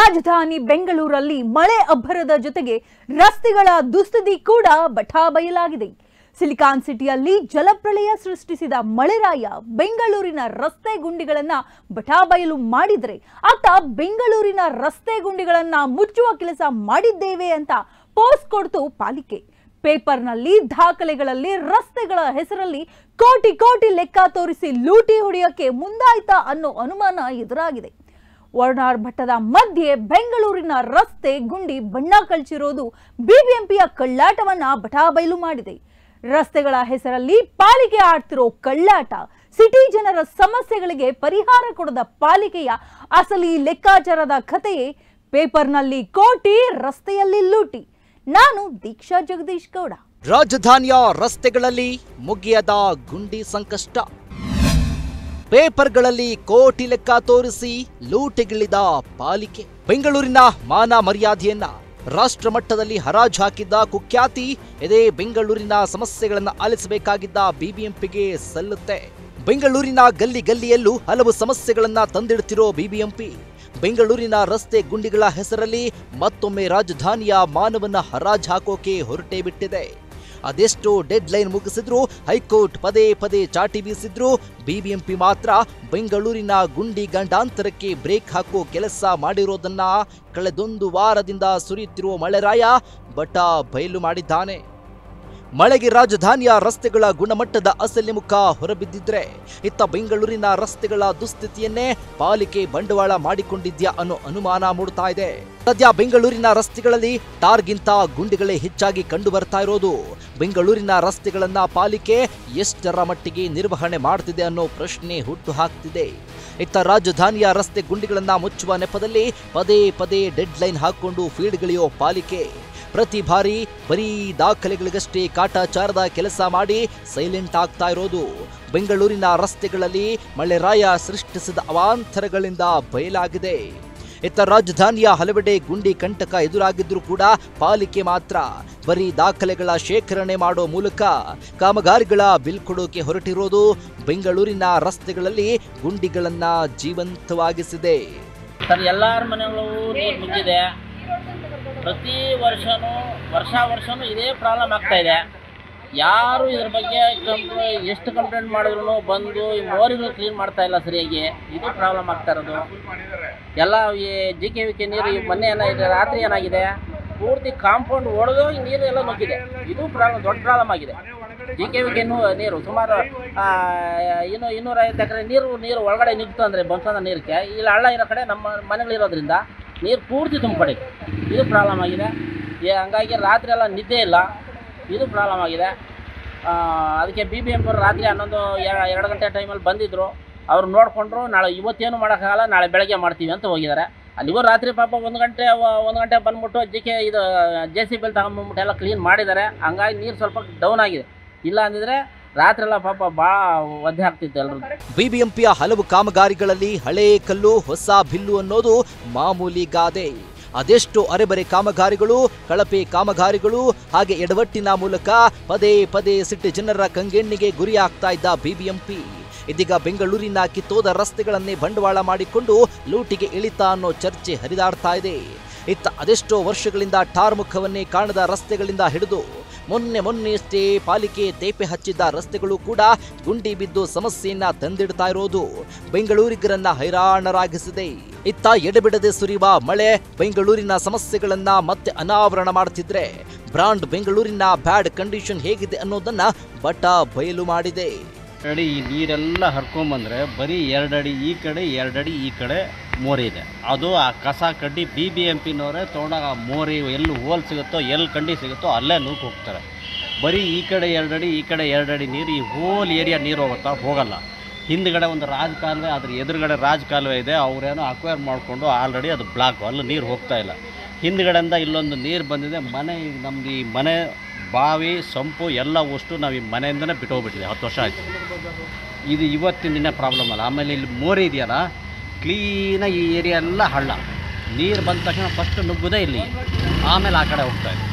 ರಾಜಧಾನಿ ಬೆಂಗಳೂರಲ್ಲಿ ಮಳೆ ಅಬ್ಬರದ ಜೊತೆಗೆ ರಸ್ತೆಗಳ ದುಸ್ಥಿತಿ ಕೂಡ ಬಟಾಬಯಲಾಗಿದೆ ಸಿಲಿಕಾನ್ ಸಿಟಿಯಲ್ಲಿ ಜಲಪ್ರಳಯ ಸೃಷ್ಟಿಸಿದ ಮಳೆರಾಯ ಬೆಂಗಳೂರಿನ ರಸ್ತೆ ಗುಂಡಿಗಳನ್ನ ಬಟಾಬಯಲು ಮಾಡಿದ್ರೆ ಆತ ಬೆಂಗಳೂರಿನ ರಸ್ತೆ ಗುಂಡಿಗಳನ್ನ ಮುಚ್ಚುವ ಕೆಲಸ ಮಾಡಿದ್ದೇವೆ ಅಂತ ಪೋಸ್ಟ್ ಕೊಡ್ತು ಪಾಲಿಕೆ ಪೇಪರ್ನಲ್ಲಿ ದಾಖಲೆಗಳಲ್ಲಿ ರಸ್ತೆಗಳ ಹೆಸರಲ್ಲಿ ಕೋಟಿ ಕೋಟಿ ಲೆಕ್ಕ ತೋರಿಸಿ ಲೂಟಿ ಹೊಡೆಯೋಕೆ ಮುಂದಾಯ್ತಾ ಅನ್ನೋ ಅನುಮಾನ ಎದುರಾಗಿದೆ ವರ್ಣಾರ್ ಭಟ್ಟದ ಮಧ್ಯೆ ಬೆಂಗಳೂರಿನ ರಸ್ತೆ ಗುಂಡಿ ಬಣ್ಣ ಕಳ್ಚಿರೋದು ಬಿಬಿಎಂಪಿಯ ಕಳ್ಳಾಟವನ್ನ ಬಟಾಬಯಲು ಮಾಡಿದೆ ರಸ್ತೆಗಳ ಹೆಸರಲ್ಲಿ ಪಾಲಿಕೆ ಆಡ್ತಿರೋ ಕಳ್ಳಾಟ ಸಿಟಿ ಜನರ ಸಮಸ್ಯೆಗಳಿಗೆ ಪರಿಹಾರ ಕೊಡದ ಪಾಲಿಕೆಯ ಅಸಲಿ ಲೆಕ್ಕಾಚಾರದ ಕಥೆಯೇ ಪೇಪರ್ನಲ್ಲಿ ಕೋಟಿ ರಸ್ತೆಯಲ್ಲಿ ಲೂಟಿ ನಾನು ದೀಕ್ಷಾ ಜಗದೀಶ್ ಗೌಡ ರಾಜಧಾನಿಯ ರಸ್ತೆಗಳಲ್ಲಿ ಮುಗಿಯದ ಗುಂಡಿ ಸಂಕಷ್ಟ ಪೇಪರ್ಗಳಲ್ಲಿ ಕೋಟಿ ಲೆಕ್ಕ ತೋರಿಸಿ ಲೂಟಿಗಿಳಿದ ಪಾಲಿಕೆ ಬೆಂಗಳೂರಿನ ಮಾನ ಮರ್ಯಾದೆಯನ್ನ ರಾಷ್ಟ್ರ ಮಟ್ಟದಲ್ಲಿ ಹರಾಜು ಹಾಕಿದ್ದ ಕುಖ್ಯಾತಿ ಇದೇ ಬೆಂಗಳೂರಿನ ಸಮಸ್ಯೆಗಳನ್ನ ಆಲಿಸಬೇಕಾಗಿದ್ದ ಬಿಬಿಎಂಪಿಗೆ ಸಲ್ಲುತ್ತೆ ಬೆಂಗಳೂರಿನ ಗಲ್ಲಿ ಗಲ್ಲಿಯಲ್ಲೂ ಹಲವು ಸಮಸ್ಯೆಗಳನ್ನ ತಂದಿಡ್ತಿರೋ ಬಿಬಿಎಂಪಿ ಬೆಂಗಳೂರಿನ ರಸ್ತೆ ಗುಂಡಿಗಳ ಹೆಸರಲ್ಲಿ ಮತ್ತೊಮ್ಮೆ ರಾಜಧಾನಿಯ ಮಾನವನ ಹರಾಜು ಹಾಕೋಕೆ ಹೊರಟೇ ಬಿಟ್ಟಿದೆ ಅದೆಷ್ಟೋ ಡೆಡ್ ಲೈನ್ ಮುಗಿಸಿದ್ರು ಹೈಕೋರ್ಟ್ ಪದೇ ಪದೇ ಚಾಟಿ ಬೀಸಿದ್ರು ಬಿಬಿಎಂಪಿ ಮಾತ್ರ ಬೆಂಗಳೂರಿನ ಗುಂಡಿ ಗಂಡಾಂತರಕ್ಕೆ ಬ್ರೇಕ್ ಹಾಕೋ ಕೆಲಸ ಮಾಡಿರೋದನ್ನ ಕಳೆದೊಂದು ವಾರದಿಂದ ಸುರಿಯುತ್ತಿರುವ ಮಳೆರಾಯ ಬಟ ಬಯಲು ಮಾಡಿದ್ದಾನೆ ಮಳೆಗೆ ರಾಜಧಾನಿಯ ರಸ್ತೆಗಳ ಗುಣಮಟ್ಟದ ಅಸಲಿ ಮುಖ ಹೊರಬಿದ್ದಿದ್ರೆ ಇತ್ತ ಬೆಂಗಳೂರಿನ ರಸ್ತೆಗಳ ದುಸ್ಥಿತಿಯನ್ನೇ ಪಾಲಿಕೆ ಬಂಡವಾಳ ಮಾಡಿಕೊಂಡಿದ್ಯಾ ಅನ್ನೋ ಅನುಮಾನ ಮೂಡ್ತಾ ಇದೆ ಸದ್ಯ ಬೆಂಗಳೂರಿನ ರಸ್ತೆಗಳಲ್ಲಿ ಟಾರ್ಗಿಂತ ಗುಂಡಿಗಳೇ ಹೆಚ್ಚಾಗಿ ಕಂಡು ಬರ್ತಾ ಇರೋದು ಬೆಂಗಳೂರಿನ ರಸ್ತೆಗಳನ್ನ ಪಾಲಿಕೆ ಎಷ್ಟರ ಮಟ್ಟಿಗೆ ನಿರ್ವಹಣೆ ಮಾಡ್ತಿದೆ ಅನ್ನೋ ಪ್ರಶ್ನೆ ಹುಟ್ಟು ಹಾಕ್ತಿದೆ ಇತ್ತ ರಾಜಧಾನಿಯ ರಸ್ತೆ ಗುಂಡಿಗಳನ್ನ ಮುಚ್ಚುವ ನೆಪದಲ್ಲಿ ಪದೇ ಪದೇ ಡೆಡ್ ಲೈನ್ ಹಾಕೊಂಡು ಫೀಲ್ಡ್ಗಳಿಯೋ ಪಾಲಿಕೆ ಪ್ರತಿ ಬಾರಿ ಬರೀ ದಾಖಲೆಗಳಿಗಷ್ಟೇ ಕಾಟಾಚಾರದ ಕೆಲಸ ಮಾಡಿ ಸೈಲೆಂಟ್ ಆಗ್ತಾ ಇರೋದು ಬೆಂಗಳೂರಿನ ರಸ್ತೆಗಳಲ್ಲಿ ಮಳೆರಾಯ ಸೃಷ್ಟಿಸಿದ ಅವಾಂತರಗಳಿಂದ ಬಯಲಾಗಿದೆ ಇತ್ತ ರಾಜಧಾನಿಯ ಹಲವೆಡೆ ಗುಂಡಿ ಕಂಟಕ ಎದುರಾಗಿದ್ರೂ ಕೂಡ ಪಾಲಿಕೆ ಮಾತ್ರ ಬರೀ ದಾಖಲೆಗಳ ಶೇಖರಣೆ ಮಾಡೋ ಮೂಲಕ ಕಾಮಗಾರಿಗಳ ಬಿಲ್ ಕೊಡೋಕೆ ಹೊರಟಿರೋದು ಬೆಂಗಳೂರಿನ ರಸ್ತೆಗಳಲ್ಲಿ ಗುಂಡಿಗಳನ್ನ ಜೀವಂತವಾಗಿಸಿದೆ ಸರ್ ಎಲ್ಲರ ಮನೆಗಳು ನೀರು ನುಗ್ಗಿದೆ ಪ್ರತಿ ವರ್ಷನೂ ವರ್ಷ ವರ್ಷನೂ ಇದೇ ಪ್ರಾಬ್ಲಮ್ ಆಗ್ತಾ ಇದೆ ಯಾರು ಇದ್ರ ಬಗ್ಗೆ ಕಂಪ್ಲೇ ಎಷ್ಟು ಕಂಪ್ಲೇಂಟ್ ಮಾಡಿದ್ರು ಬಂದು ಈ ಮೋರಿಗಳು ಕ್ಲೀನ್ ಮಾಡ್ತಾ ಇಲ್ಲ ಸರಿಯಾಗಿ ಇದು ಪ್ರಾಬ್ಲಮ್ ಆಗ್ತಾ ಇರೋದು ಎಲ್ಲ ಈ ಜಿ ಕೆ ವಿ ಕೆ ನೀರು ಈ ಮೊನ್ನೆ ಏನಾಗಿದೆ ರಾತ್ರಿ ಏನಾಗಿದೆ ಪೂರ್ತಿ ಕಾಂಪೌಂಡ್ ಒಡೆದೋಗಿ ನೀರು ಎಲ್ಲ ನುಗ್ಗಿದೆ ಇದು ಪ್ರಾಬ್ಲಮ್ ದೊಡ್ಡ ಪ್ರಾಬ್ಲಮ್ ಆಗಿದೆ ಜಿ ಕೆ ವಿ ಕೆ ನೀರು ಸುಮಾರು ಆ, ಇನ್ನು ಇನ್ನೂರೈವತ್ತು ಎಕರೆ ನೀರು ನೀರು ಒಳಗಡೆ ನಿಗ್ತು ಅಂದರೆ ಬಂಸದ ನೀರಕ್ಕೆ ಇಲ್ಲಿ ಹಳ್ಳ ಇರೋ ಕಡೆ ನಮ್ಮ ಮನೆಗಳಿರೋದ್ರಿಂದ ನೀರು ಪೂರ್ತಿ ತುಂಬಿಕೊಂಡಿದೆ ಇದು ಪ್ರಾಬ್ಲಮ್ ಆಗಿದೆ ಏ, ಹಂಗಾಗಿ ರಾತ್ರಿ ಎಲ್ಲ ನಿದ್ದೆ ಇಲ್ಲ ಇದು ಪ್ರಾಬ್ಲಮ್ ಆಗಿದೆ ಆ, ಅದಕ್ಕೆ ಬಿ ಬಿ ಎಂ ರಾತ್ರಿ ಹನ್ನೊಂದು ಎ- ಎರಡು ಗಂಟೆ ಟೈಮಲ್ಲಿ ಬಂದಿದ್ದರು ಅವ್ರು ನೋಡಿಕೊಂಡ್ರು ನಾಳೆ ಇವತ್ತೇನು ಮಾಡೋಕ್ಕಾಗಲ್ಲ ನಾಳೆ ಬೆಳಗ್ಗೆ ಮಾಡ್ತೀವಿ ಅಂತ ಹೋಗಿದ್ದಾರೆ ಅಲ್ಲಿಗೂ ರಾತ್ರಿ ಪಾಪ ಒಂದು ಗಂಟೆ ವ- ಒಂದು ಗಂಟೆ ಬಂದ್ಬಿಟ್ಟು ಜಿ ಕೆ ಇದು ಜೆ ಸಿ ಬಿಲ್ ತಗೊಂಬಂದ್ಬಿಟ್ಟು ಎಲ್ಲ ಕ್ಲೀನ್ ಮಾಡಿದ್ದಾರೆ ಹಂಗಾಗಿ ನೀರು ಸ್ವಲ್ಪ ಡೌನ್ ಆಗಿದೆ ಇಲ್ಲ ಅಂದಿದ್ರೆ ರಾತ್ರಿ ಎಲ್ಲ ಪಾಪ ಭಾಳ ಒದ್ದೆ ಆಗ್ತಿತ್ತು ಎಲ್ಲರೂ ಬಿಬಿಎಂಪಿಯ ಹಲವು ಕಾಮಗಾರಿಗಳಲ್ಲಿ ಹಳೇ ಕಲ್ಲು ಹೊಸ ಬಿಲ್ಲು ಅನ್ನೋದು ಮಾಮೂಲಿ ಗಾದೆ ಅದೆಷ್ಟು ಅರೆಬರೆ ಕಾಮಗಾರಿಗಳು ಕಳಪೆ ಕಾಮಗಾರಿಗಳು ಹಾಗೆ ಎಡವಟ್ಟಿನ ಮೂಲಕ ಪದೇ ಪದೇ ಸಿಟ್ಟು ಜನರ ಕಂಗೆಣ್ಣಿಗೆ ಗುರಿಯಾಗ್ತಾ ಇದ್ದ ಬಿಬಿಎಂಪಿ ಇದೀಗ ಬೆಂಗಳೂರಿನ ಕಿತ್ತೋದ ರಸ್ತೆಗಳನ್ನೇ ಬಂಡವಾಳ ಮಾಡಿಕೊಂಡು ಲೂಟಿಗೆ ಇಳಿತಾ ಅನ್ನೋ ಚರ್ಚೆ ಹರಿದಾಡ್ತಾ ಇದೆ ಇತ್ತ ಅದೆಷ್ಟೋ ವರ್ಷಗಳಿಂದ ಟಾರ್ ಮುಖವನ್ನೇ ಕಾಣದ ರಸ್ತೆಗಳಿಂದ ಹಿಡಿದು ಮೊನ್ನೆ ಮೊನ್ನೆಯಷ್ಟೇ ಪಾಲಿಕೆ ತೇಪೆ ಹಚ್ಚಿದ್ದ ರಸ್ತೆಗಳು ಕೂಡ ಗುಂಡಿ ಬಿದ್ದು ಸಮಸ್ಯೆಯನ್ನ ತಂದಿಡ್ತಾ ಇರೋದು ಬೆಂಗಳೂರಿಗರನ್ನ ಹೈರಾಣರಾಗಿಸಿದೆ ಇತ್ತ ಎಡೆಬಿಡದೆ ಸುರಿಯುವ ಮಳೆ ಬೆಂಗಳೂರಿನ ಸಮಸ್ಯೆಗಳನ್ನ ಮತ್ತೆ ಅನಾವರಣ ಮಾಡ್ತಿದ್ರೆ ಬ್ರಾಂಡ್ ಬೆಂಗಳೂರಿನ ಬ್ಯಾಡ್ ಕಂಡೀಷನ್ ಹೇಗಿದೆ ಅನ್ನೋದನ್ನ ಬಟ ಬಯಲು ಮಾಡಿದೆ ಅಡಿ ಈ ನೀರೆಲ್ಲ ಹರ್ಕೊಂಬಂದ್ರೆ ಬರೀ ಎರಡು ಅಡಿ ಈ ಕಡೆ ಎರಡು ಅಡಿ ಈ ಕಡೆ ಮೋರಿ ಇದೆ ಅದು ಆ ಕಸ ಕಡ್ಡಿ ಬಿ ಬಿ ಎಂ ಪಿನವರೇ ತೊಗೊಂಡಾಗ ಆ ಮೋರಿ ಎಲ್ಲಿ ಹೋಲ್ ಸಿಗುತ್ತೋ ಎಲ್ಲಿ ಕಂಡಿ ಸಿಗುತ್ತೋ ಅಲ್ಲೇ ನೂಕು ಹೋಗ್ತಾರೆ ಬರೀ ಈ ಕಡೆ ಎರಡು ಅಡಿ ಈ ಕಡೆ ಎರಡು ಅಡಿ ನೀರು ಈ ಹೋಲ್ ಏರಿಯಾ ನೀರು ಹೋಗುತ್ತಾ ಹೋಗಲ್ಲ ಹಿಂದ್ಗಡೆ ಒಂದು ರಾಜ್ ಕಾಲುವೆ ಅದ್ರ ಎದುರುಗಡೆ ರಾಜ್ ಕಾಲುವೆ ಇದೆ ಅವರೇನೋ ಅಕ್ವೈರ್ ಮಾಡಿಕೊಂಡು ಆಲ್ರೆಡಿ ಅದು ಬ್ಲಾಕ್ ಅಲ್ಲಿ ನೀರು ಹೋಗ್ತಾ ಇಲ್ಲ ಹಿಂದ್ಗಡೆಯಿಂದ ಇಲ್ಲೊಂದು ನೀರು ಬಂದಿದೆ ಮನೆ ನಮ್ದು ಈ ಮನೆ ಬಾವಿ ಸಂಪು ಎಲ್ಲ ವಸ್ತು ನಾವು ಈ ಮನೆಯಿಂದನೇ ಬಿಟ್ಟೋಗ್ಬಿಟ್ಟಿದೆ ಹತ್ತು ವರ್ಷ ಆಯಿತು ಇದು ಇವತ್ತಿನ ದಿನ ಪ್ರಾಬ್ಲಮ್ ಅಲ್ಲ ಆಮೇಲೆ ಇಲ್ಲಿ ಮೋರಿ ಇದೆಯಲ್ಲ ಕ್ಲೀನಾಗಿ ಈ ಏರಿಯಾ ಎಲ್ಲ ಹಳ್ಳ ನೀರು ಬಂದ ತಕ್ಷಣ ಫಸ್ಟ್ ನುಗ್ಗುದೇ ಇಲ್ಲಿ ಆಮೇಲೆ ಆ ಕಡೆ ಹೋಗ್ತಾ ಇದೆ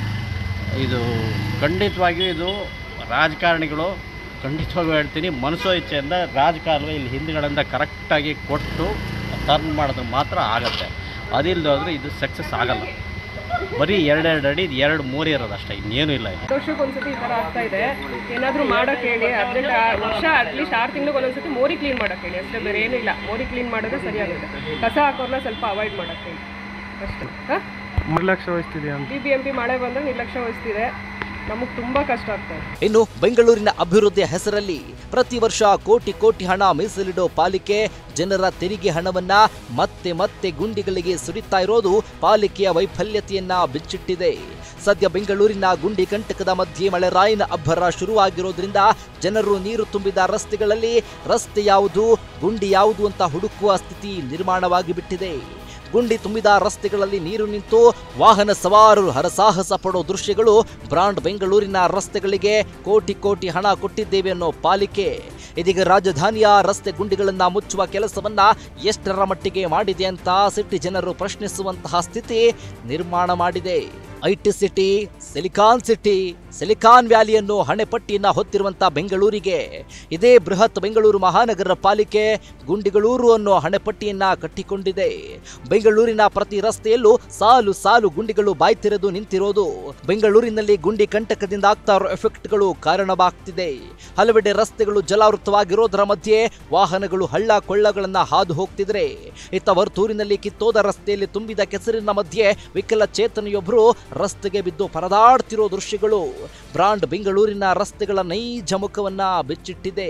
ಇದು ಖಂಡಿತವಾಗಿಯೂ ಇದು ರಾಜಕಾರಣಿಗಳು ಖಂಡಿತವಾಗೂ ಹೇಳ್ತೀನಿ ಮನಸ್ಸೋ ಇಚ್ಛೆಯಿಂದ ರಾಜಕಾಲುವೆ ಇಲ್ಲಿ ಹಿಂದ್ಗಡೆಯಿಂದ ಕರೆಕ್ಟಾಗಿ ಕೊಟ್ಟು ಟರ್ನ್ ಮಾಡಿದ್ರೆ ಮಾತ್ರ ಆಗತ್ತೆ ಅದಿಲ್ಲದೆ ಹೋದರೆ ಇದು ಸಕ್ಸಸ್ ಆಗಲ್ಲ ಬರೀ ಎರಡೆರಡು ಅಡಿ ಎರಡು ಮೂರೇ ಇರೋದು ಅಷ್ಟೇ ಇನ್ನೇನು ಇಲ್ಲ ಇದು ವರ್ಷಕ್ಕೊಂದ್ಸತಿ ಈ ಥರ ಆಗ್ತಾ ಇದೆ ಏನಾದರೂ ಮಾಡೋಕ್ಕೆ ಹೇಳಿ ಹದಿನೆಂಟು ವರ್ಷ ಅಟ್ಲೀಸ್ಟ್ ಆರು ತಿಂಗಳಿಗೆ ಒಂದೊಂದ್ಸತಿ ಮೋರಿ ಕ್ಲೀನ್ ಮಾಡೋಕ್ಕೆ ಹೇಳಿ ಅಷ್ಟೇ ಬೇರೆ ಏನೂ ಇಲ್ಲ ಮೋರಿ ಕ್ಲೀನ್ ಮಾಡಿದ್ರೆ ಸರಿಯಾಗುತ್ತೆ ಕಸ ಹಾಕೋರ್ನ ಸ್ವಲ್ಪ ಅವಾಯ್ಡ್ ಮಾಡೋಕ್ಕೆ ಹೇಳಿ ಅಷ್ಟೇ ಹಾಂ ನಿರ್ಲಕ್ಷ್ಯ ವಹಿಸ್ತಿದೆಯಾ ಅಂತ ಬಿ ಬಿ ಎಂ ಪಿ ಮಳೆ ಬಂದರೆ ನಿರ್ಲಕ್ಷ್ಯ ವಹಿಸ್ತಿದೆ ನಮಗೆ ತುಂಬ ಕಷ್ಟ ಆಗ್ತಾ ಇದೆ ಇನ್ನು ಬೆಂಗಳೂರಿನ ಅಭಿವೃದ್ಧಿಯ ಹೆಸರಲ್ಲಿ ಪ್ರತಿ ವರ್ಷ ಕೋಟಿ ಕೋಟಿ ಹಣ ಮೀಸಲಿಡೋ ಪಾಲಿಕೆ ಜನರ ತೆರಿಗೆ ಹಣವನ್ನ ಮತ್ತೆ ಮತ್ತೆ ಗುಂಡಿಗಳಿಗೆ ಸುರಿತಾ ಇರೋದು ಪಾಲಿಕೆಯ ವೈಫಲ್ಯತೆಯನ್ನ ಬಿಚ್ಚಿಟ್ಟಿದೆ ಸದ್ಯ ಬೆಂಗಳೂರಿನ ಗುಂಡಿ ಕಂಟಕದ ಮಧ್ಯೆ ಮಳೆರಾಯಿನ ಅಬ್ಬರ ಶುರುವಾಗಿರೋದ್ರಿಂದ ಜನರು ನೀರು ತುಂಬಿದ ರಸ್ತೆಗಳಲ್ಲಿ ರಸ್ತೆ ಯಾವುದು ಗುಂಡಿ ಯಾವುದು ಅಂತ ಹುಡುಕುವ ಸ್ಥಿತಿ ನಿರ್ಮಾಣವಾಗಿ ಬಿಟ್ಟಿದೆ ಗುಂಡಿ ತುಂಬಿದ ರಸ್ತೆಗಳಲ್ಲಿ ನೀರು ನಿಂತು ವಾಹನ ಸವಾರರು ಹರಸಾಹಸ ಪಡೋ ದೃಶ್ಯಗಳು ಬ್ರಾಂಡ್ ಬೆಂಗಳೂರಿನ ರಸ್ತೆಗಳಿಗೆ ಕೋಟಿ ಕೋಟಿ ಹಣ ಕೊಟ್ಟಿದ್ದೇವೆ ಅನ್ನೋ ಪಾಲಿಕೆ ಇದೀಗ ರಾಜಧಾನಿಯ ರಸ್ತೆ ಗುಂಡಿಗಳನ್ನ ಮುಚ್ಚುವ ಕೆಲಸವನ್ನ ಎಷ್ಟರ ಮಟ್ಟಿಗೆ ಮಾಡಿದೆ ಅಂತ ಸಿಟಿ ಜನರು ಪ್ರಶ್ನಿಸುವಂತಹ ಸ್ಥಿತಿ ನಿರ್ಮಾಣ ಮಾಡಿದೆ IT city silicon city silicon ವ್ಯಾಲಿಯನ್ನು ಹಣೆಪಟ್ಟಿಯನ್ನ ಹೊತ್ತಿರುವಂತಹ ಬೆಂಗಳೂರಿಗೆ ಇದೇ ಬೃಹತ್ ಬೆಂಗಳೂರು ಮಹಾನಗರ ಪಾಲಿಕೆ ಗುಂಡಿಗಳೂರು ಅನ್ನೋ ಹಣೆಪಟ್ಟಿಯನ್ನ ಕಟ್ಟಿಕೊಂಡಿದೆ ಬೆಂಗಳೂರಿನ ಪ್ರತಿ ರಸ್ತೆಯಲ್ಲೂ ಸಾಲು ಸಾಲು ಗುಂಡಿಗಳು ಬಾಯ್ತಿರೋದು ನಿಂತಿರೋದು ಬೆಂಗಳೂರಿನಲ್ಲಿ ಗುಂಡಿ ಕಂಟಕದಿಂದ ಆಗ್ತಾ ಇರೋ ಎಫೆಕ್ಟ್ಗಳು ಕಾರಣವಾಗ್ತಿದೆ ಹಲವೆಡೆ ರಸ್ತೆಗಳು ಜಲಾವೃತವಾಗಿರೋದರ ಮಧ್ಯೆ ವಾಹನಗಳು ಹಳ್ಳ ಕೊಳ್ಳಗಳನ್ನ ಹಾದು ಹೋಗ್ತಿದ್ರೆ ಇತ್ತ ವರ್ತೂರಿನಲ್ಲಿ ಕಿತ್ತೋದ ರಸ್ತೆಯಲ್ಲಿ ತುಂಬಿದ ಕೆಸರಿನ ಮಧ್ಯೆ ವಿಕಲಚೇತನೆಯೊಬ್ಬರು ರಸ್ತೆಗೆ ಬಿದ್ದು ಪರದಾಡ್ತಿರೋ ದೃಶ್ಯಗಳು ಬ್ರಾಂಡ್ ಬೆಂಗಳೂರಿನ ರಸ್ತೆಗಳ ನೈಜ ಮುಖವನ್ನ ಬಿಚ್ಚಿಟ್ಟಿದೆ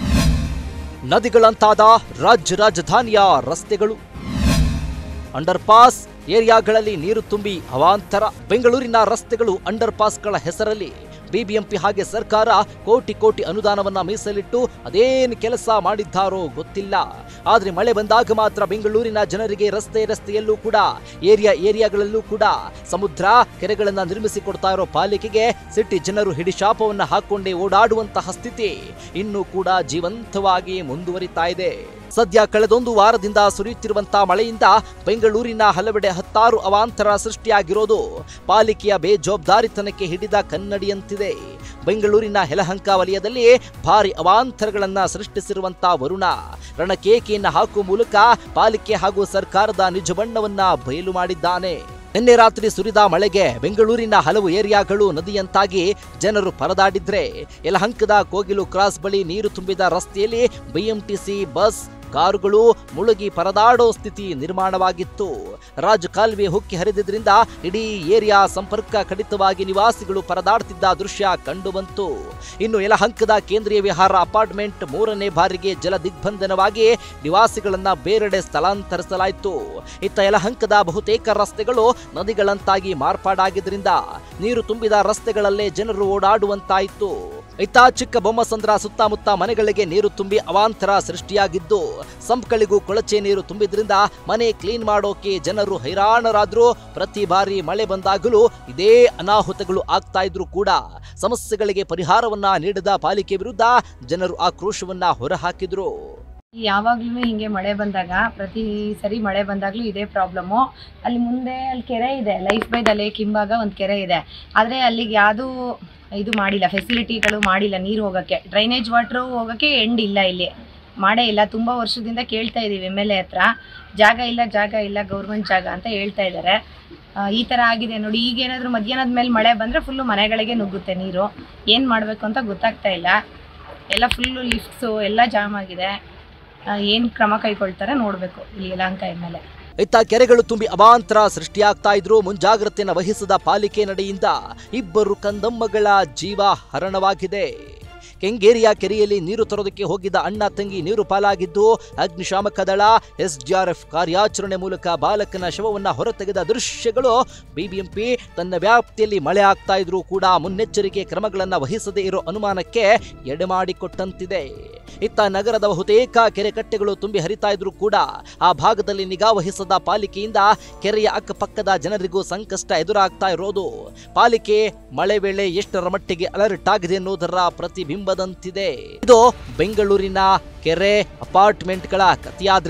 ನದಿಗಳಂತಾದ ರಾಜ್ಯ ರಾಜಧಾನಿಯ ರಸ್ತೆಗಳು ಅಂಡರ್ ಪಾಸ್ ಏರಿಯಾಗಳಲ್ಲಿ ನೀರು ತುಂಬಿ ಅವಾಂತರ ಬೆಂಗಳೂರಿನ ರಸ್ತೆಗಳು ಅಂಡರ್ ಪಾಸ್ಗಳ ಹೆಸರಲ್ಲಿ ಬಿಬಿಎಂಪಿ ಹಾಗೆ ಸರ್ಕಾರ ಕೋಟಿ ಕೋಟಿ ಅನುದಾನವನ್ನ ಮೀಸಲಿಟ್ಟು ಅದೇನು ಕೆಲಸ ಮಾಡಿದ್ದಾರೋ ಗೊತ್ತಿಲ್ಲ ಆದ್ರೆ ಮಳೆ ಬಂದಾಗ ಮಾತ್ರ ಬೆಂಗಳೂರಿನ ಜನರಿಗೆ ರಸ್ತೆ ರಸ್ತೆಯಲ್ಲೂ ಕೂಡ ಏರಿಯಾ ಏರಿಯಾಗಳಲ್ಲೂ ಕೂಡ ಸಮುದ್ರ ಕೆರೆಗಳನ್ನ ನಿರ್ಮಿಸಿಕೊಡ್ತಾ ಇರೋ ಪಾಲಿಕೆಗೆ ಸಿಟಿ ಜನರು ಹಿಡಿಶಾಪವನ್ನ ಹಾಕೊಂಡೇ ಓಡಾಡುವಂತಹ ಸ್ಥಿತಿ ಇನ್ನೂ ಕೂಡ ಜೀವಂತವಾಗಿ ಮುಂದುವರಿತಾ ಇದೆ ಸದ್ಯ ಕಳೆದೊಂದು ವಾರದಿಂದ ಸುರಿಯುತ್ತಿರುವಂತಹ ಮಳೆಯಿಂದ ಬೆಂಗಳೂರಿನ ಹಲವೆಡೆ ಹತ್ತಾರು ಅವಾಂತರ ಸೃಷ್ಟಿಯಾಗಿರೋದು ಪಾಲಿಕೆಯ ಬೇಜವಾಬ್ದಾರಿತನಕ್ಕೆ ಹಿಡಿದ ಕನ್ನಡಿಯಂತಿದೆ ಬೆಂಗಳೂರಿನ ಯಲಹಂಕ ವಲಯದಲ್ಲಿ ಭಾರಿ ಅವಾಂತರಗಳನ್ನ ಸೃಷ್ಟಿಸಿರುವಂತಹ ವರುಣ ರಣಕೇಕೆಯನ್ನ ಹಾಕುವ ಮೂಲಕ ಪಾಲಿಕೆ ಹಾಗೂ ಸರ್ಕಾರದ ನಿಜ ಬಣ್ಣವನ್ನ ಬಯಲು ಮಾಡಿದ್ದಾನೆ ನಿನ್ನೆ ರಾತ್ರಿ ಸುರಿದ ಮಳೆಗೆ ಬೆಂಗಳೂರಿನ ಹಲವು ಏರಿಯಾಗಳು ನದಿಯಂತಾಗಿ ಜನರು ಪರದಾಡಿದ್ರೆ ಯಲಹಂಕದ ಕೋಗಿಲು ಕ್ರಾಸ್ ಬಳಿ ನೀರು ತುಂಬಿದ ರಸ್ತೆಯಲ್ಲಿ ಬಿಎಂಟಿಸಿ ಬಸ್ ಕಾರುಗಳು ಮುಳುಗಿ ಪರದಾಡೋ ಸ್ಥಿತಿ ನಿರ್ಮಾಣವಾಗಿತ್ತು ರಾಜ ಕಾಲುವೆ ಹುಕ್ಕಿ ಹರಿದಿದ್ರಿಂದ ಇಡೀ ಏರಿಯಾ ಸಂಪರ್ಕ ಕಡಿತವಾಗಿ ನಿವಾಸಿಗಳು ಪರದಾಡ್ತಿದ್ದ ದೃಶ್ಯ ಕಂಡುಬಂತು ಇನ್ನು ಯಲಹಂಕದ ಕೇಂದ್ರೀಯ ವಿಹಾರ ಅಪಾರ್ಟ್ಮೆಂಟ್ ಮೂರನೇ ಬಾರಿಗೆ ಜಲ ದಿಗ್ಬಂಧನವಾಗಿ ನಿವಾಸಿಗಳನ್ನ ಬೇರೆಡೆ ಸ್ಥಳಾಂತರಿಸಲಾಯಿತು ಇತ್ತ ಯಲಹಂಕದ ಬಹುತೇಕ ರಸ್ತೆಗಳು ನದಿಗಳಂತಾಗಿ ಮಾರ್ಪಾಡಾಗಿದ್ರಿಂದ ನೀರು ತುಂಬಿದ ರಸ್ತೆಗಳಲ್ಲೇ ಜನರು ಓಡಾಡುವಂತಾಯಿತು ಇತ್ತ ಚಿಕ್ಕ ಬೊಮ್ಮಸಂದ್ರ ಸುತ್ತಮುತ್ತ ಮನೆಗಳಿಗೆ ನೀರು ತುಂಬಿ ಅವಾಂತರ ಸೃಷ್ಟಿಯಾಗಿದ್ದು ಸಂಪ್ಗಳಿಗೂ ಕೊಳಚೆ ನೀರು ತುಂಬಿದ್ರಿಂದ ಮನೆ ಕ್ಲೀನ್ ಮಾಡೋಕೆ ಜನರು ಹೈರಾಣರಾದ್ರು ಪ್ರತಿ ಬಾರಿ ಮಳೆ ಬಂದಾಗಲೂ ಇದೇ ಅನಾಹುತಗಳು ಆಗ್ತಾ ಇದ್ರು ಕೂಡ ಸಮಸ್ಯೆಗಳಿಗೆ ಪರಿಹಾರವನ್ನ ನೀಡದ ಪಾಲಿಕೆ ವಿರುದ್ಧ ಜನರು ಆಕ್ರೋಶವನ್ನ ಹೊರಹಾಕಿದ್ರು ಯಾವಾಗ್ಲೂ ಹಿಂಗೆ ಮಳೆ ಬಂದಾಗ ಪ್ರತಿ ಸರಿ ಮಳೆ ಬಂದಾಗ್ಲೂ ಇದೇ ಪ್ರಾಬ್ಲಮ್ಮು ಅಲ್ಲಿ ಮುಂದೆ ಅಲ್ಲಿ ಕೆರೆ ಇದೆ ಲೈಫ್ ಬೈ ದ ಲೇಕ್ ಹಿಂಭಾಗ ಒಂದು ಕೆರೆ ಇದೆ ಆದರೆ ಅಲ್ಲಿಗೆ ಯಾವುದೂ ಇದು ಮಾಡಿಲ್ಲ ಫೆಸಿಲಿಟಿಗಳು ಮಾಡಿಲ್ಲ ನೀರು ಹೋಗೋಕ್ಕೆ ಡ್ರೈನೇಜ್ ವಾಟ್ರು ಹೋಗೋಕ್ಕೆ ಎಂಡ್ ಇಲ್ಲ ಇಲ್ಲಿ ಮಾಡೇ ಇಲ್ಲ ತುಂಬ ವರ್ಷದಿಂದ ಕೇಳ್ತಾ ಇದ್ದೀವಿ ಎಮ್ ಎಲ್ ಎ ಹತ್ರ ಜಾಗ ಇಲ್ಲ ಜಾಗ ಇಲ್ಲ ಗೌರ್ಮೆಂಟ್ ಜಾಗ ಅಂತ ಹೇಳ್ತಾ ಇದ್ದಾರೆ ಆ, ಈ ಥರ ಆಗಿದೆ ನೋಡಿ ಈಗ ಏನಾದರೂ ಮಧ್ಯಾಹ್ನದ ಮೇಲೆ ಮಳೆ ಬಂದರೆ ಫುಲ್ಲು ಮನೆಗಳಿಗೆ ನುಗ್ಗುತ್ತೆ ನೀರು ಏನು ಮಾಡಬೇಕು ಅಂತ ಗೊತ್ತಾಗ್ತಾ ಇಲ್ಲ ಎಲ್ಲ ಫುಲ್ಲು ಲಿಫ್ಟ್ಸು ಎಲ್ಲ ಜಾಮ್ ಆಗಿದೆ ಏನು ಕ್ರಮ ಕೈಗೊಳ್ತಾರೆ ನೋಡಬೇಕು ಇಲ್ಲಿ ಯಲಹಂಕ ಎಮ್ ಎಲ್ ಎ ಇತ್ತ ಕೆರೆಗಳು ತುಂಬಿ ಅವಾಂತರ ಸೃಷ್ಟಿಯಾಗ್ತಾ ಇದ್ರು ಮುಂಜಾಗ್ರತೆಯನ್ನು ವಹಿಸದ ಪಾಲಿಕೆ ನಡೆಯಿಂದ ಇಬ್ಬರು ಕಂದಮ್ಮಗಳ ಜೀವ ಹರಣವಾಗಿದೆ ಕೆಂಗೇರಿಯ ಕೆರೆಯಲ್ಲಿ ನೀರು ತರೋದಕ್ಕೆ ಹೋಗಿದ್ದ ಅಣ್ಣ ತಂಗಿ ನೀರು ಪಾಲಾಗಿದ್ದು ಅಗ್ನಿಶಾಮಕ ದಳ ಎಸ್ಡಿಆರ್ಎಫ್ ಕಾರ್ಯಾಚರಣೆ ಮೂಲಕ ಬಾಲಕನ ಶವವನ್ನ ಹೊರತೆಗೆದ ದೃಶ್ಯಗಳು ಬಿಬಿಎಂಪಿ ತನ್ನ ವ್ಯಾಪ್ತಿಯಲ್ಲಿ ಮಳೆ ಆಗ್ತಾ ಇದ್ರೂ ಕೂಡ ಮುನ್ನೆಚ್ಚರಿಕೆ ಕ್ರಮಗಳನ್ನ ವಹಿಸದೇ ಇರೋ ಅನುಮಾನಕ್ಕೆ ಎಡೆಮಾಡಿಕೊಟ್ಟಂತಿದೆ ಇತ್ತ ನಗರದ ಬಹುತೇಕ ಕೆರೆ ಕಟ್ಟೆಗಳು ತುಂಬಿ ಹರಿತಾ ಇದ್ರೂ ಕೂಡ ಆ ಭಾಗದಲ್ಲಿ ನಿಗಾ ವಹಿಸದ ಪಾಲಿಕೆಯಿಂದ ಕೆರೆಯ ಅಕ್ಕಪಕ್ಕದ ಜನರಿಗೂ ಸಂಕಷ್ಟ ಎದುರಾಗ್ತಾ ಇರೋದು ಪಾಲಿಕೆ ಮಳೆ ವೇಳೆ ಎಷ್ಟರ ಮಟ್ಟಿಗೆ ಅಲರ್ಟ್ ಆಗಿದೆ ಅನ್ನೋದರ ಪ್ರತಿಬಿಂಬದಂತಿದೆ ಇದು ಬೆಂಗಳೂರಿನ ಕೆರೆ ಅಪಾರ್ಟ್ಮೆಂಟ್ಗಳ ಕಥೆಯಾದ್ರೆ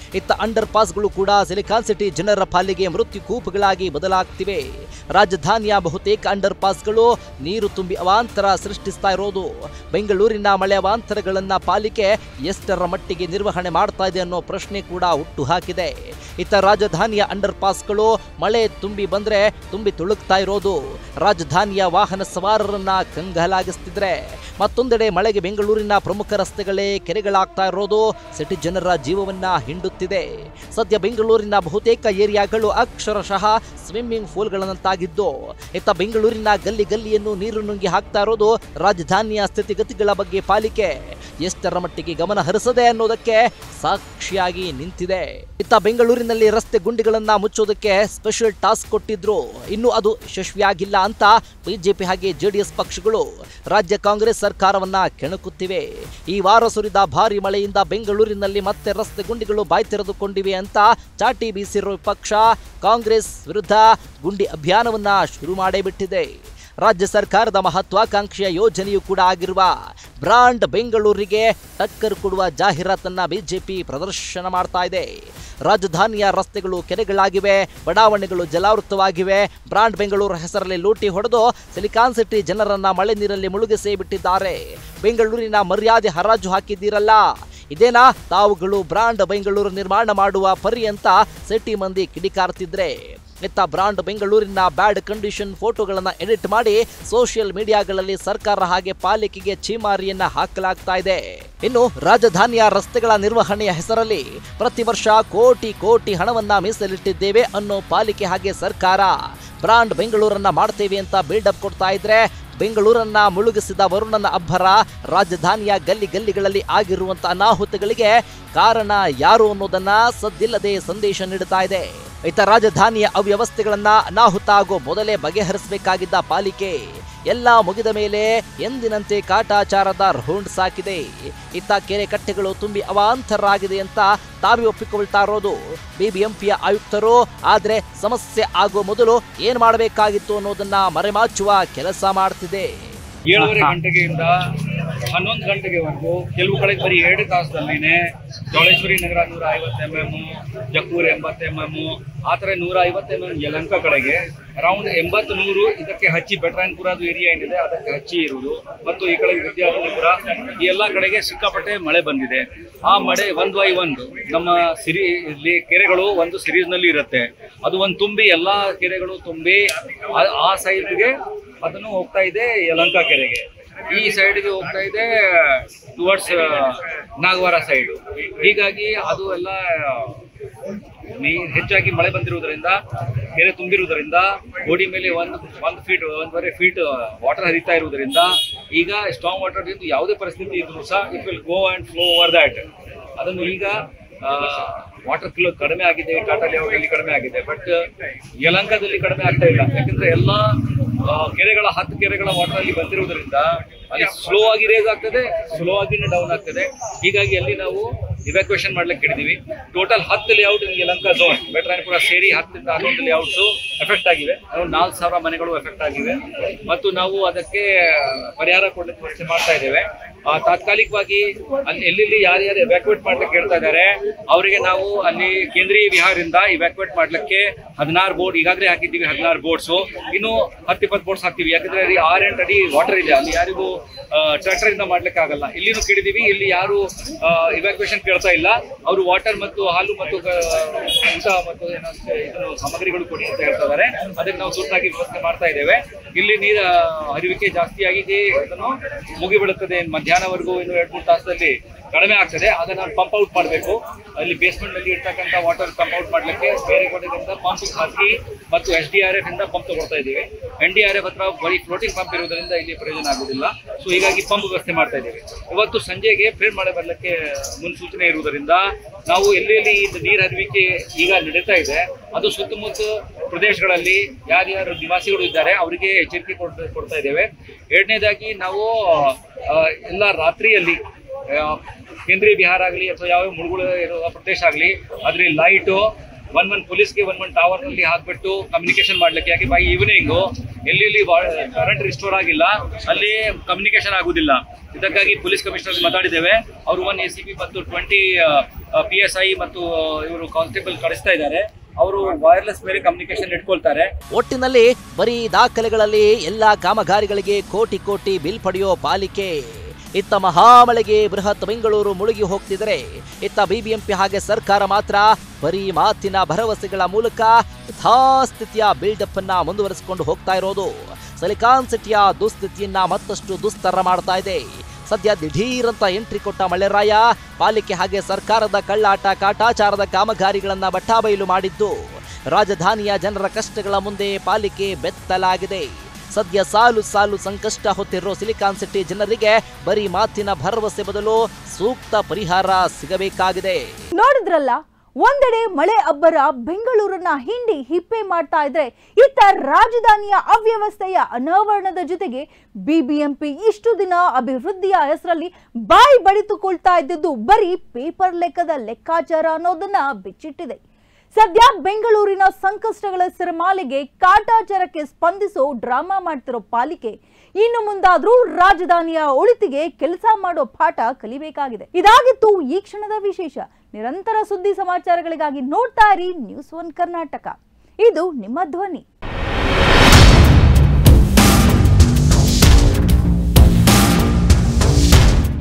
ಇತ್ತ ಅಂಡರ್ ಪಾಸ್ಗಳು ಕೂಡ ಸಿಲಿಕಾನ್ ಸಿಟಿ ಜನರ ಪಾಲಿಗೆ ಮೃತ್ಯು ಕೂಪುಗಳಾಗಿ ಬದಲಾಗ್ತಿವೆ ರಾಜಧಾನಿಯ ಬಹುತೇಕ ಅಂಡರ್ ಪಾಸ್ಗಳು ನೀರು ತುಂಬಿ ಅವಾಂತರ ಸೃಷ್ಟಿಸ್ತಾ ಇರೋದು ಬೆಂಗಳೂರಿನ ಮಳೆ ಅವಾಂತರಗಳನ್ನ ಪಾಲಿಕೆ ಎಷ್ಟರ ಮಟ್ಟಿಗೆ ನಿರ್ವಹಣೆ ಮಾಡ್ತಾ ಇದೆ ಅನ್ನೋ ಪ್ರಶ್ನೆ ಕೂಡ ಹುಟ್ಟು ಹಾಕಿದೆ ಇತ್ತ ರಾಜಧಾನಿಯ ಅಂಡರ್ ಪಾಸ್ಗಳು ಮಳೆ ತುಂಬಿ ಬಂದ್ರೆ ತುಂಬಿ ತುಳುಕ್ತಾ ಇರೋದು ರಾಜಧಾನಿಯ ವಾಹನ ಸವಾರರನ್ನ ಕಂಗಾಲಾಗಿಸ್ತಿದ್ರೆ ಮತ್ತೊಂದೆಡೆ ಮಳೆಗೆ ಬೆಂಗಳೂರಿನ ಪ್ರಮುಖ ರಸ್ತೆಗಳೇ ಕೆರೆಗಳಾಗ್ತಾ ಇರೋದು ಸಿಟಿ ಜನರ ಜೀವವನ್ನ ಹಿಂಡುತ್ತಿದೆ ಸದ್ಯ ಬೆಂಗಳೂರಿನ ಬಹುತೇಕ ಏರಿಯಾಗಳು ಅಕ್ಷರಶಃ ಸ್ವಿಮ್ಮಿಂಗ್ ಪೂಲ್ಗಳಂತಾಗಿದ್ದು ಇತ್ತ ಬೆಂಗಳೂರಿನ ಗಲ್ಲಿ ಗಲ್ಲಿಯನ್ನು ನೀರು ನುಂಗಿ ಹಾಕ್ತಾ ಇರೋದು ರಾಜಧಾನಿಯ ಸ್ಥಿತಿಗತಿಗಳ ಬಗ್ಗೆ ಪಾಲಿಕೆ ಎಷ್ಟರ ಮಟ್ಟಿಗೆ ಗಮನ ಹರಿಸದೆ ಅನ್ನೋದಕ್ಕೆ ಸಾಕ್ಷಿಯಾಗಿ ನಿಂತಿದೆ ಇತ್ತ ಬೆಂಗಳೂರಿನಲ್ಲಿ ರಸ್ತೆ ಗುಂಡಿಗಳನ್ನ ಮುಚ್ಚೋದಕ್ಕೆ ಸ್ಪೆಷಲ್ ಟಾಸ್ಕ್ ಕೊಟ್ಟಿದ್ರು ಇನ್ನು ಅದು ಯಶಸ್ವಿಯಾಗಿಲ್ಲ ಅಂತ ಬಿಜೆಪಿ ಹಾಗೆ ಜೆಡಿಎಸ್ ಪಕ್ಷಗಳು ರಾಜ್ಯ ಕಾಂಗ್ರೆಸ್ ಸರ್ಕಾರವನ್ನ ಕೆಣಕುತ್ತಿವೆ ಈ ವಾರ ಸುರಿದ ಭಾರಿ ಮಳೆಯಿಂದ ಬೆಂಗಳೂರಿನಲ್ಲಿ ಮತ್ತೆ ರಸ್ತೆ ಗುಂಡಿಗಳು ಬಾಯಿ ತೆರೆದುಕೊಂಡಿವೆ ಅಂತ ಚಾಟಿ ಬೀಸಿರುವ ಪಕ್ಷ ಕಾಂಗ್ರೆಸ್ ವಿರುದ್ಧ ಗುಂಡಿ ಅಭಿಯಾನವನ್ನ ಶುರು ಮಾಡೇ ಬಿಟ್ಟಿದೆ ರಾಜ್ಯ ಸರ್ಕಾರದ ಮಹತ್ವಾಕಾಂಕ್ಷೆಯ ಯೋಜನೆಯೂ ಕೂಡ ಆಗಿರುವ ಬ್ರಾಂಡ್ ಬೆಂಗಳೂರಿಗೆ ಟಕ್ಕರ್ ಕೊಡುವ ಜಾಹೀರಾತನ್ನ ಬಿಜೆಪಿ ಪ್ರದರ್ಶನ ಮಾಡ್ತಾ ಇದೆ ರಾಜಧಾನಿಯ ರಸ್ತೆಗಳು ಕೆರೆಗಳಾಗಿವೆ ಬಡಾವಣೆಗಳು ಜಲಾವೃತವಾಗಿವೆ ಬ್ರಾಂಡ್ ಬೆಂಗಳೂರು ಹೆಸರಲ್ಲಿ ಲೂಟಿ ಹೊಡೆದು ಸಿಲಿಕಾನ್ ಸಿಟಿ ಜನರನ್ನ ಮಳೆ ನೀರಲ್ಲಿ ಮುಳುಗಿಸೇ ಬಿಟ್ಟಿದ್ದಾರೆ ಬೆಂಗಳೂರಿನ ಮರ್ಯಾದೆ ಹರಾಜು ಹಾಕಿದ್ದೀರಲ್ಲ ಇದೇನಾ ತಾವುಗಳು ಬ್ರಾಂಡ್ ಬೆಂಗಳೂರು ನಿರ್ಮಾಣ ಮಾಡುವ ಪರಿ ಅಂತ ಸಿಟಿ ಮಂದಿ ಕಿಡಿಕಾರ್ತಿದ್ರೆ ಇತ್ತ ಬ್ರಾಂಡ್ ಬೆಂಗಳೂರಿನ ಬ್ಯಾಡ್ ಕಂಡೀಷನ್ ಫೋಟೋಗಳನ್ನ ಎಡಿಟ್ ಮಾಡಿ ಸೋಷಿಯಲ್ ಮೀಡಿಯಾಗಳಲ್ಲಿ ಸರ್ಕಾರ ಹಾಗೆ ಪಾಲಿಕೆಗೆ ಚೀಮಾರಿಯನ್ನ ಹಾಕಲಾಗ್ತಾ ಇದೆ ಇನ್ನು ರಾಜಧಾನಿಯ ರಸ್ತೆಗಳ ನಿರ್ವಹಣೆಯ ಹೆಸರಲ್ಲಿ ಪ್ರತಿ ವರ್ಷ ಕೋಟಿ ಕೋಟಿ ಹಣವನ್ನ ಮೀಸಲಿಟ್ಟಿದ್ದೇವೆ ಅನ್ನೋ ಪಾಲಿಕೆ ಹಾಗೆ ಸರ್ಕಾರ ಬ್ರಾಂಡ್ ಬೆಂಗಳೂರನ್ನ ಮಾಡ್ತೇವೆ ಅಂತ ಬಿಲ್ಡಪ್ ಕೊಡ್ತಾ ಇದ್ರೆ ಬೆಂಗಳೂರನ್ನ ಮುಳುಗಿಸಿದ ವರುಣನ ಅಬ್ಬರ ರಾಜಧಾನಿಯ ಗಲ್ಲಿ ಗಲ್ಲಿಗಳಲ್ಲಿ ಆಗಿರುವಂತ ಅನಾಹುತಗಳಿಗೆ ಕಾರಣ ಯಾರು ಅನ್ನೋದನ್ನ ಸದ್ದಿಲ್ಲದೆ ಸಂದೇಶ ನೀಡುತ್ತಾ ಇದೆ ಇತ ರಾಜಧಾನಿಯ ಅವ್ಯವಸ್ಥೆಗಳನ್ನ ಅನಾಹುತ ಆಗೋ ಮೊದಲೇ ಬಗೆಹರಿಸಬೇಕಾಗಿದ್ದ ಪಾಲಿಕೆ ಎಲ್ಲ ಮುಗಿದ ಮೇಲೆ ಎಂದಿನಂತೆ ಕಾಟಾಚಾರದ ರೌಂಡ್ ಸಾಕಿದೆ ಇತ್ತ ಕೆರೆ ಕಟ್ಟೆಗಳು ತುಂಬಿ ಅವಾಂತರಾಗಿದೆ ಅಂತ ತಾವೇ ಒಪ್ಪಿಕೊಳ್ತಾ ಇರೋದು ಬಿಬಿಎಂಪಿಯ ಆಯುಕ್ತರು ಆದ್ರೆ ಸಮಸ್ಯೆ ಆಗೋ ಮೊದಲು ಏನ್ ಮಾಡಬೇಕಾಗಿತ್ತು ಅನ್ನೋದನ್ನ ಮರೆಮಾಚುವ ಕೆಲಸ ಮಾಡ್ತಿದೆ ಏಳುವರೆ ಗಂಟೆಗೆಯಿಂದ ಹನ್ನೊಂದು ಗಂಟೆಗೆವರೆಗೂ ಕೆಲವು ಕಡೆ ಬರೀ ಎರಡು ತಾಸದಲ್ಲಿನೇ ಚೌಳೇಶ್ವರಿ ನಗರ ನೂರ ಐವತ್ತು ಎಮ್ ಎಮ್ ಜಕ್ಕೂರು ಎಂಬತ್ತು ಎಮ್ ಎಮ್ ಆ ಥರ ನೂರ ಐವತ್ತು ಎಮ್ ಎಮ್ ಯಲಂಕ ಕಡೆಗೆ ಅರೌಂಡ್ ಎಂಬತ್ತು ನೂರು ಇದಕ್ಕೆ ಹಚ್ಚಿ ಬೆಟ್ರಾನ್ಪುರದು ಏರಿಯಾ ಏನಿದೆ ಅದಕ್ಕೆ ಹಚ್ಚಿ ಇರುವುದು ಮತ್ತು ಈ ಕಡೆ ವಿದ್ಯಾರ್ಥಿಪುರ ಈ ಎಲ್ಲ ಕಡೆಗೆ ಸಿಕ್ಕಾಪಟ್ಟೆ ಮಳೆ ಬಂದಿದೆ ಆ ಮಳೆ ಒಂದು ಬೈ ಒಂದು ನಮ್ಮ ಸಿರಿ ಇಲ್ಲಿ ಕೆರೆಗಳು ಒಂದು ಸಿರೀಸ್ನಲ್ಲಿ ಇರುತ್ತೆ ಅದು ಒಂದು ತುಂಬಿ ಎಲ್ಲ ಕೆರೆಗಳು ತುಂಬಿ ಆ- ಆ ಸೈಡ್ಗೆ ಅದನ್ನು ಹೋಗ್ತಾ ಇದೆ ಯಲಂಕ ಕೆರೆಗೆ ಈ ಸೈಡ್ಗೆ ಹೋಗ್ತಾ ಇದೆ ಟುವರ್ಡ್ಸ್ ನಾಗವಾರ ಸೈಡು ಹೀಗಾಗಿ ಅದು ಎಲ್ಲ ನೀರು ಹೆಚ್ಚಾಗಿ ಮಳೆ ಬಂದಿರುವುದರಿಂದ ಕೆರೆ ತುಂಬಿರುವುದರಿಂದ ಗೋಡಿ ಮೇಲೆ ಒಂದು ಒಂದು ಫೀಟ್ ಒಂದೂವರೆ ಫೀಟ್ ವಾಟರ್ ಹರಿತಾ ಇರುವುದರಿಂದ ಈಗ ಸ್ಟ್ರಾಂಗ್ ವಾಟರ್ ಯಾವುದೇ ಪರಿಸ್ಥಿತಿ ಇದ್ರೂ ಸಹ it will go and flow over that ಅದನ್ನು ಈಗ ವಾಟರ್ ಫ್ಲೋ ಕಡಿಮೆ ಆಗಿದೆ ಟಾಟಾ ಲೇಔಟಲ್ಲಿ ಕಡಿಮೆ ಆಗಿದೆ ಬಟ್ ಯಲಂಕದಲ್ಲಿ ಕಡಿಮೆ ಆಗ್ತಾ ಇಲ್ಲ ಯಾಕಂದ್ರೆ ಎಲ್ಲ ಆ, ಕೆರೆಗಳ ಹತ್ತು ಕೆರೆಗಳ ವಾಟರ್ ಅಲ್ಲಿ ಬಂದಿರುವುದರಿಂದ ಅಲ್ಲಿ ಸ್ಲೋ ಆಗಿ ರೇಸ್ ಆಗ್ತದೆ ಸ್ಲೋ ಆಗಿನೇ ಡೌನ್ ಆಗ್ತದೆ ಹೀಗಾಗಿ ಅಲ್ಲಿ ನಾವು ಇವ್ಯಾಕ್ಯುಯೇಷನ್ ಮಾಡ್ಲಿಕ್ಕೆ ಹಿಡಿದೀವಿ ಟೋಟಲ್ ಹತ್ತು ಲೇಔಟ್ ಯಲಂಕ ಝೋನ್ ಬೆಟ್ರಾಯನಪುರ ಸೇರಿ ಹತ್ತರಿಂದ ಹನ್ನೊಂದು ಲೇಔಟ್ಸು ಎಫೆಕ್ಟ್ ಆಗಿವೆ ನಾವು ನಾಲ್ಕು ಸಾವಿರ ಮನೆಗಳು ಎಫೆಕ್ಟ್ ಆಗಿವೆ ಮತ್ತು ನಾವು ಅದಕ್ಕೆ ಪರಿಹಾರ ಕೊಡಲಿಕ್ಕೆ ವ್ಯವಸ್ಥೆ ಮಾಡ್ತಾ ಇದ್ದೇವೆ ಆ, ತಾತ್ಕಾಲಿಕವಾಗಿ ಅಲ್ಲಿ ಎಲ್ಲೆಲ್ಲಿ ಯಾರ್ಯಾರು ಎವ್ಯಾಕ್ಯುಯೇಟ್ ಮಾಡ್ಲಿಕ್ಕೆ ಹೇಳ್ತಾ ಇದ್ದಾರೆ ಅವರಿಗೆ ನಾವು ಅಲ್ಲಿ ಕೇಂದ್ರೀಯ ವಿಹಾರದಿಂದ ಇವ್ಯಾಕ್ಯುಯೇಟ್ ಮಾಡ್ಲಿಕ್ಕೆ ಹದಿನಾರು ಬೋರ್ಡ್ ಈಗಾಗಲೇ ಹಾಕಿದ್ದೀವಿ ಹದಿನಾರು ಬೋರ್ಡ್ಸು ಇನ್ನು ಹತ್ತು ಇಪ್ಪತ್ತು ಬೋರ್ಡ್ಸ್ ಹಾಕ್ತೀವಿ ಯಾಕಂದ್ರೆ ಅಲ್ಲಿ ಆರು ಎಂಟು ಅಡಿ ವಾಟರ್ ಇದೆ ಅಲ್ಲಿ ಯಾರಿಗೂ ಟ್ರ್ಯಾಕ್ಟರ್ ಇಂದ ಮಾಡ್ಲಿಕ್ಕೆ ಆಗಲ್ಲ ಇಲ್ಲಿನೂ ಕೇಳಿದೀವಿ ಇಲ್ಲಿ ಯಾರು ಇವ್ಯಾಕ್ಯುಯೇಷನ್ ಕೇಳ್ತಾ ಇಲ್ಲ ಅವರು ವಾಟರ್ ಮತ್ತು ಹಾಲು ಮತ್ತು ಆ, ಊಟ ಮತ್ತು ಏನೋ ಇದನ್ನು ಸಾಮಗ್ರಿಗಳು ಕೊಡಿ ಅಂತ ಹೇಳ್ತಾ ಇದ್ದಾರೆ ಅದಕ್ಕೆ ನಾವು ತುರ್ತಾಗಿ ವ್ಯವಸ್ಥೆ ಮಾಡ್ತಾ ಇದ್ದೇವೆ ಇಲ್ಲಿ ನೀರ ಹರಿವಿಕೆ ಜಾಸ್ತಿಯಾಗಿ ಅದನ್ನು ಮುಗಿಬಿಡುತ್ತದೆ ಮಧ್ಯಾಹ್ನವರೆಗೂ ಇನ್ನು ಎರಡು ಮೂರು ತಾಸದಲ್ಲಿ ಕಡಿಮೆ ಆಗ್ತದೆ ಅದನ್ನ ಪಂಪ್ ಔಟ್ ಮಾಡಬೇಕು ಅಲ್ಲಿ ಬೇಸ್ಮೆಂಟ್ ನಲ್ಲಿ ಇರ್ತಕ್ಕಂಥ ವಾಟರ್ ಪಂಪ್ ಔಟ್ ಮಾಡ್ಲಿಕ್ಕೆ ಬೇರೆ ಕಡೆಯಿಂದ ಪಂಪ್ ಹಾಕಿ ಮತ್ತು ಎಸ್ ಡಿ ಆರ್ ಎಫ್ ಇಂದ ಪಂಪ್ ತಗೊಳ್ತಾ ಇದ್ದೀವಿ ಎನ್ ಡಿ ಆರ್ ಎಫ್ ಹತ್ರ ಬರೀ ಫ್ಲೋಟಿಂಗ್ ಪಂಪ್ ಇರುವುದರಿಂದ ಇಲ್ಲಿ ಪ್ರಯೋಜನ ಆಗುದಿಲ್ಲ ಸೊ ಹೀಗಾಗಿ ಪಂಪ್ ವ್ಯವಸ್ಥೆ ಮಾಡ್ತಾ ಇದ್ದೀವಿ ಇವತ್ತು ಸಂಜೆಗೆ ಫೇರ್ ಮಳೆ ಬರಲಿಕ್ಕೆ ಮುನ್ಸೂಚನೆ ಇರುವುದರಿಂದ ನಾವು ಎಲ್ಲೆಲ್ಲಿ ಇದು ನೀರು ಹರಿವಿಕೆ ಈಗ ನಡೀತಾ ಇದೆ ಅದು ಸುತ್ತಮುತ್ತ ಪ್ರದೇಶಗಳಲ್ಲಿ ಯಾರ್ಯಾರು ನಿವಾಸಿಗಳು ಇದ್ದಾರೆ ಅವರಿಗೆ ಎಚ್ಚರಿಕೆ ಕೊಡ್ ಕೊಡ್ತಾ ಇದ್ದೇವೆ ಎರಡನೇದಾಗಿ ನಾವು ಆ, ಎಲ್ಲ ರಾತ್ರಿಯಲ್ಲಿ ಆ, ಕೇಂದ್ರೀಯ ಬಿಹಾರ ಆಗಲಿ ಅಥವಾ ಯಾವ ಮುಳುಗುಳ ಇರುವ ಪ್ರದೇಶ ಆಗಲಿ ಅದ್ರಲ್ಲಿ ಲೈಟು ಒನ್ ಒನ್ ಪೊಲೀಸ್ಗೆ ಒನ್ ಒನ್ ಟವರ್ನಲ್ಲಿ ಹಾಕ್ಬಿಟ್ಟು ಕಮ್ಯುನಿಕೇಶನ್ ಮಾಡ್ಲಿಕ್ಕೆ ಯಾಕೆ ಬೈ ಈವ್ನಿಂಗು ಎಲ್ಲಿ ಎಲ್ಲಿ ಕರೆಂಟ್ ರಿಸ್ಟೋರ್ ಆಗಿಲ್ಲ ಅಲ್ಲಿ ಕಮ್ಯುನಿಕೇಶನ್ ಆಗುದಿಲ್ಲ ಇದಕ್ಕಾಗಿ ಪೊಲೀಸ್ ಕಮಿಷನರ್ ಮಾತಾಡಿದ್ದೇವೆ ಅವರು ಒನ್ ಎ ಸಿ ಬಿ ಮತ್ತು ಟ್ವೆಂಟಿ ಪಿ ಎಸ್ ಐ ಮತ್ತು ಇವರು ಕಾನ್ಸ್ಟೇಬಲ್ ಕಳಿಸ್ತಾ ಇದ್ದಾರೆ ಅವರು ವೈರ್ಲೆಸ್ ಮೇಲೆ ಕಮ್ಯುನಿಕೇಶನ್ ಇಟ್ಕೊಳ್ತಾರೆ ಒಟ್ಟಿನಲ್ಲಿ ಬರೀ ದಾಖಲೆಗಳಲ್ಲಿ ಎಲ್ಲಾ ಕಾಮಗಾರಿಗಳಿಗೆ ಕೋಟಿ ಕೋಟಿ ಬಿಲ್ ಪಡೆಯೋ ಪಾಲಿಕೆ ಇತ್ತ ಮಹಾಮಳೆಗೆ ಬೃಹತ್ ಬೆಂಗಳೂರು ಮುಳುಗಿ ಹೋಗ್ತಿದ್ರೆ ಇತ್ತ ಬಿಬಿಎಂಪಿ ಹಾಗೆ ಸರ್ಕಾರ ಮಾತ್ರ ಬರೀ ಮಾತಿನ ಭರವಸೆಗಳ ಮೂಲಕ ಯಥಾಸ್ಥಿತಿಯ ಬಿಲ್ಡಪ್ ಅನ್ನ ಮುಂದುವರಿಸಿಕೊಂಡು ಹೋಗ್ತಾ ಇರೋದು ಸಿಲಿಕಾನ್ ಸಿಟಿಯ ದುಸ್ಥಿತಿಯನ್ನ ಮತ್ತಷ್ಟು ದುಸ್ತರ ಮಾಡ್ತಾ ಇದೆ ಸದ್ಯ ದಿಢೀರಂತ ಎಂಟ್ರಿ ಕೊಟ್ಟ ಮಳೆರಾಯ ಪಾಲಿಕೆ ಹಾಗೆ ಸರ್ಕಾರದ ಕಳ್ಳಾಟ ಕಾಟಾಚಾರದ ಕಾಮಗಾರಿಗಳನ್ನ ಬಟ್ಟಾಬೈಲು ಮಾಡಿದ್ದು ರಾಜಧಾನಿಯ ಜನರ ಕಷ್ಟಗಳ ಮುಂದೆ ಪಾಲಿಕೆ ಬೆತ್ತಲಾಗಿದೆ ಸದ್ಯ ಸಾಲು ಸಾಲು ಸಂಕಷ್ಟ ಹೊತ್ತಿರೋ ಸಿಲಿಕಾನ್ ಸಿಟಿ ಜನರಿಗೆ ಬರೀ ಮಾತಿನ ಭರವಸೆ ಬದಲು ಸೂಕ್ತ ಪರಿಹಾರ ಸಿಗಬೇಕಾಗಿದೆ ನೋಡಿದ್ರಲ್ಲ ಒಂದೆಡೆ ಮಳೆ ಅಬ್ಬರ ಬೆಂಗಳೂರನ್ನ ಹಿಂಡಿ ಹಿಪ್ಪೆ ಮಾಡ್ತಾ ಇದ್ರೆ ಇತ್ತ ರಾಜಧಾನಿಯ ಅವ್ಯವಸ್ಥೆಯ ಅನಾವರಣದ ಜೊತೆಗೆ ಬಿಬಿಎಂಪಿ ಇಷ್ಟು ದಿನ ಅಭಿವೃದ್ಧಿಯ ಹೆಸರಲ್ಲಿ ಬಾಯಿ ಬಡಿತುಕೊಳ್ತಾ ಇದ್ದಿದ್ದು ಬರೀ ಪೇಪರ್ ಲೆಕ್ಕದ ಲೆಕ್ಕಾಚಾರ ಅನ್ನೋದನ್ನ ಬಿಚ್ಚಿಟ್ಟಿದೆ ಸದ್ಯ ಬೆಂಗಳೂರಿನ ಸಂಕಷ್ಟಗಳ ಸಿರಮಾಲೆಗೆ ಕಾಟಾಚಾರಕ್ಕೆ ಸ್ಪಂದಿಸೋ ಡ್ರಾಮಾ ಮಾಡ್ತಿರೋ ಪಾಲಿಕೆ ಇನ್ನು ಮುಂದಾದ್ರೂ ರಾಜಧಾನಿಯ ಒಳಿತಿಗೆ ಕೆಲಸ ಮಾಡೋ ಪಾಠ ಕಲಿಬೇಕಾಗಿದೆ ಇದಾಗಿತ್ತು ಈ ಕ್ಷಣದ ವಿಶೇಷ ನಿರಂತರ ಸುದ್ದಿ ಸಮಾಚಾರಗಳಿಗಾಗಿ ನೋಡ್ತಾ ಇರಿ ನ್ಯೂಸ್ ಒನ್ ಕರ್ನಾಟಕ ಇದು ನಿಮ್ಮ ಧ್ವನಿ